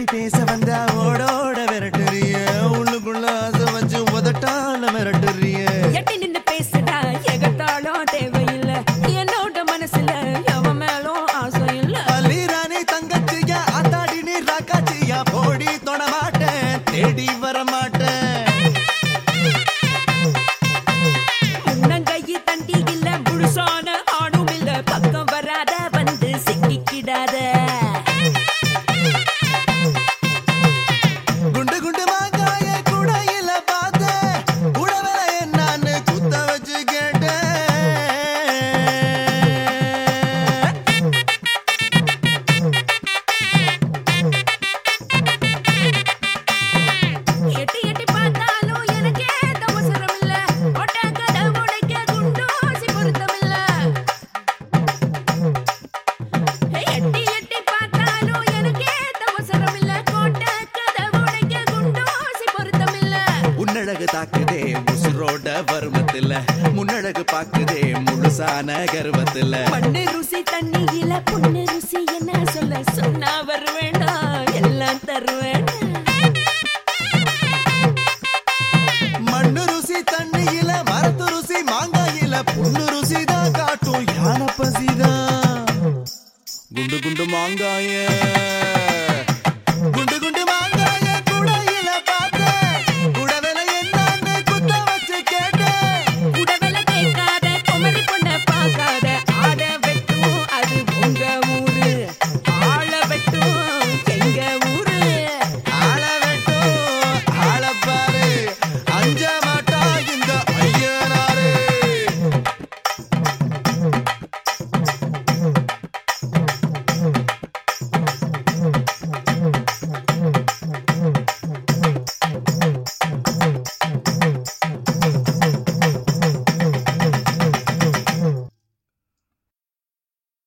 எட்டி பேச வந்தா ஓடோட விரட்டுறிய உள்ளுக்குள்ள ஆசை வச்சு உதட்டால மிரட்டுறிய எட்டி நின்னு பேசுடா எகத்தாலும் தேவையில்லை என்னோட மனசுல எவன் மேலும் ஆசை இல்ல பள்ளிராணி தங்கச்சியா அத்தாடி நீ ராக்காச்சியா போடி தொட மாட்டேன் தேடி வர மாட்டேன் முன்னங்கையி தண்டி இல்ல முழுசான ஆணும் இல்ல பக்கம் வராத வந்து சிக்கிக்கிடாத குண்டு குண்டு மாங்காய குடையில பார்த்தேன் உடவல என்னன்னு குத்த வச்சு கேட்டேன் எட்டி எட்டி பார்த்தாலும் எனக்கு ஏத்த அவசரம் இல்ல ஒட்டக்கத உடைக்க குண்டூசி பொருத்தம் இல்ல எட்டி எட்டி பார்த்தாலும் எனக்கு ஏத்த அவசரம் இல்ல கோட்டக்கத உடைக்க குண்டூசி பொருத்தம் இல்ல உன்னழகு தாக்குதே உசுரோட பருமத்துல முன்னழகு பாக்குதே முழுசான கர்வத்துல மண்ணு ருசி தண்ணியில பொண்ணு ருசி என்ன சொல்ல சொன்னா வருவேண்டா